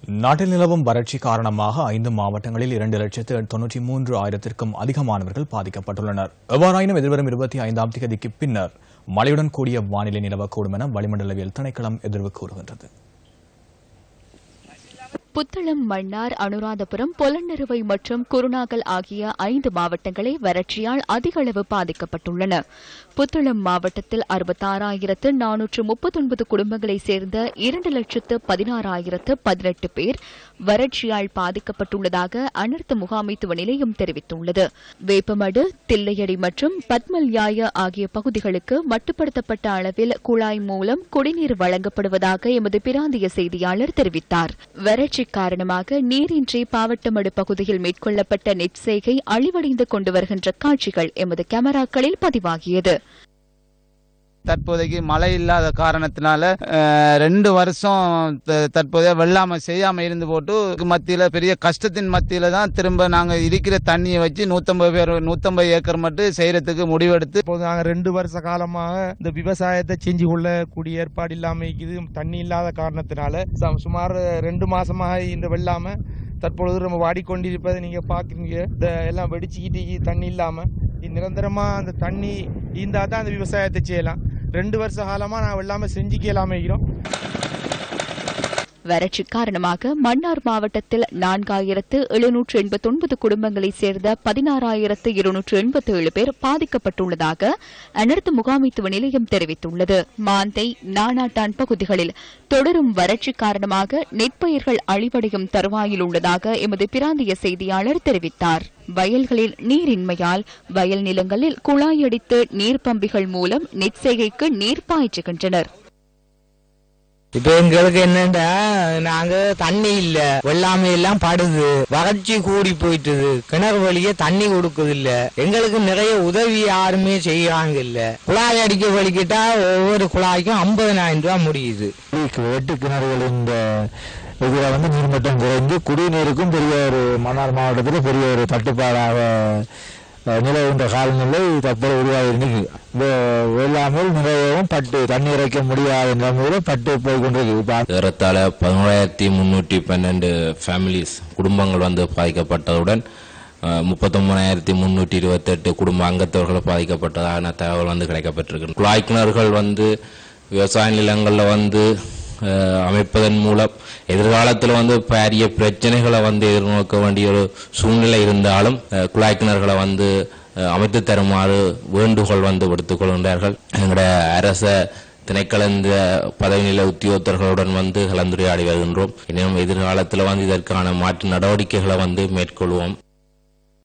நாட்டில் நிலவும் வறட்சி காரணமாக ஐந்து மாவட்டங்களில் இரண்டு லட்சத்து தொன்னூற்றி மூன்று ஆயிரத்திற்கும் அதிகமானவர்கள் பாதிக்கப்பட்டுள்ளனர் எவ்வாறாயினும் எதிர்வரும் இருபத்தி ஐந்தாம் தேதிக்கு பின்னர் மழையுடன் கூடிய வானிலை நிலவக்கூடும் என வளிமண்டலவியல் திணைக்களம் எதிர்வு கூறுகின்றது புத்தளம் மன்னார் அனுராதபுரம் பொலன்னறுவை மற்றும் குருநாகல் ஆகிய ஐந்து மாவட்டங்களே வறட்சியால் அதிக அளவு பாதிக்கப்பட்டுள்ளன புத்தளம் மாவட்டத்தில் அறுபத்தாறாயிரத்து நானூற்று முப்பத்தொன்பது குடும்பங்களைச் சேர்ந்த இரண்டு லட்சத்து பதினாறாயிரத்து பதினெட்டு பேர் வறட்சியால் பாதிக்கப்பட்டுள்ளதாக அனர்த்த முகாமைத்துவ நிலையம் தெரிவித்துள்ளது வேப்பமடு தில்லையடி மற்றும் பத்மல்யாய ஆகிய பகுதிகளுக்கு மட்டுப்படுத்தப்பட்ட அளவில் குழாய் மூலம் குடிநீர் வழங்கப்படுவதாக எமது பிராந்திய செய்தியாளர் தெரிவித்தார் வறட்சி காரணமாக நீரின்றி பாவட்டமடு பகுதியில் மேற்கொள்ளப்பட்ட நெற்செய்கை அழிவடைந்து கொண்டு வருகின்ற காட்சிகள் எமது கேமராக்களில் பதிவாகியது தற்போதைக்கு மழை இல்லாத காரணத்தினால அஹ், ரெண்டு வருஷம் த- தற்போதைய வெள்ளாமை செய்யாம இருந்து போட்டு இதுக்கு மத்தியில பெரிய கஷ்டத்தின் மத்தியில தான் திரும்ப நாங்க இருக்கிற தண்ணியை வச்சு நூத்தம்பது பேர் நூத்தம்பது ஏக்கர் மட்டும் செய்யறதுக்கு முடிவெடுத்து இப்போது நாங்கள் ரெண்டு வருஷ காலமாக இந்த விவசாயத்தை செஞ்சு கொள்ளக்கூடிய ஏற்பாடு இல்லாமல் இருக்குது தண்ணி இல்லாத காரணத்தினால ச- சுமார் ரெண்டு மாசமாக இந்த வெள்ளாம தற்பொழுது நம்ம வாடிக்கொண்டிருப்பதை நீங்க பாக்குறீங்க இந்த எல்லாம் வெடிச்சுக்கிட்டு தண்ணி இல்லாம இது நிரந்தரமா அந்த தண்ணி ஈந்தா தான் அந்த விவசாயத்தை செய்யலாம் ரெண்டு வருஷ காலமா நான் வெள்ளாம செஞ்சுக்கலாம இருக்கிறோம் வறட்சி காரணமாக மன்னார் மாவட்டத்தில் நான்காயிரத்து எழுநூற்று எண்பத்தொன்பது குடும்பங்களைச் சேர்ந்த பதினாறாயிரத்து இருநூற்று எண்பத்தி ஏழு பேர் பாதிக்கப்பட்டுள்ளதாக அனர்த்த முகாமைத்துவ நிலையம் தெரிவித்துள்ளது மாந்தை நானாட்டான் பகுதிகளில் தொடரும் வறட்சி காரணமாக நெற்பயிர்கள் அழிவடையும் தருவாயில் உள்ளதாக எமது பிராந்திய செய்தியாளர் தெரிவித்தார் வயல்களில் நீரின்மையால் வயல் நிலங்களில் குழாயடித்து நீர் பம்பிகள் மூலம் நெற்செய்கைக்கு நீர் பாய்ச்சுகின்றனர் இப்ப எங்களுக்கு என்னண்டா நாங்க தண்ணி இல்ல வெள்ளாமை எல்லாம் படுது வறட்சி கூடி போயிட்டுது கிணறு வழியே தண்ணி கொடுக்குது இல்ல எங்களுக்கு நிறைய உதவி யாருமே செய்யறாங்க இல்ல குழாய் அடிக்க வலிக்கிட்டா ஒவ்வொரு குழாய்க்கும் ஐம்பதனாயிரம் ரூபாய் முடியுது வெட்டு கிணறுகள் இந்த இதுல வந்து நீர்மட்டம் குறைந்து குடிநீருக்கும் பெரிய ஒரு மன்னார் மாவட்டத்தில் பெரிய ஒரு தட்டுப்பாடாக அஹ், நிலவுகின்ற காலநிலை தற்போது உருவாகி இருக்கு இந்த வெள்ளாமல் நிறையவும் பட்டு தண்ணி இறைக்க முடியாத நிலைமையில பட்டு போய் கொண்டிருக்கு இப்ப ஏறத்தாழ பதினோராயிரத்தி முன்னூற்றி பன்னெண்டு ஃபேமிலிஸ் குடும்பங்கள் வந்து பாதிக்கப்பட்டதுடன் முப்பத்தொன்பதாயிரத்தி முன்னூற்றி இருபத்தெட்டு குடும்ப அங்கத்தவர்கள் பாதிக்கப்பட்டதான தகவல் வந்து கிடைக்கப்பட்டிருக்கு குழாய் கிணறுகள் வந்து விவசாய நிலங்களில் வந்து அஹ், அமைப்பதன் மூலம் எதிர்காலத்தில் வந்து பாரிய பிரச்சனைகளை வந்து எதிர்நோக்க வேண்டிய ஒரு சூழ்நிலை இருந்தாலும் அஹ், குழாய் கிணறுகளை வந்து அஹ், அமைத்து தருமாறு வேண்டுகோள் வந்து விடுத்துக் கொள்கின்றார்கள் எங்களுடைய அரச திணைக்களந்த பதவிநிலை உத்தியோகத்தர்களுடன் வந்து கலந்துரையாடி வருகின்றோம் இன்னும் எதிர்காலத்தில் வந்து இதற்கான மாற்று நடவடிக்கைகளை வந்து மேற்கொள்வோம்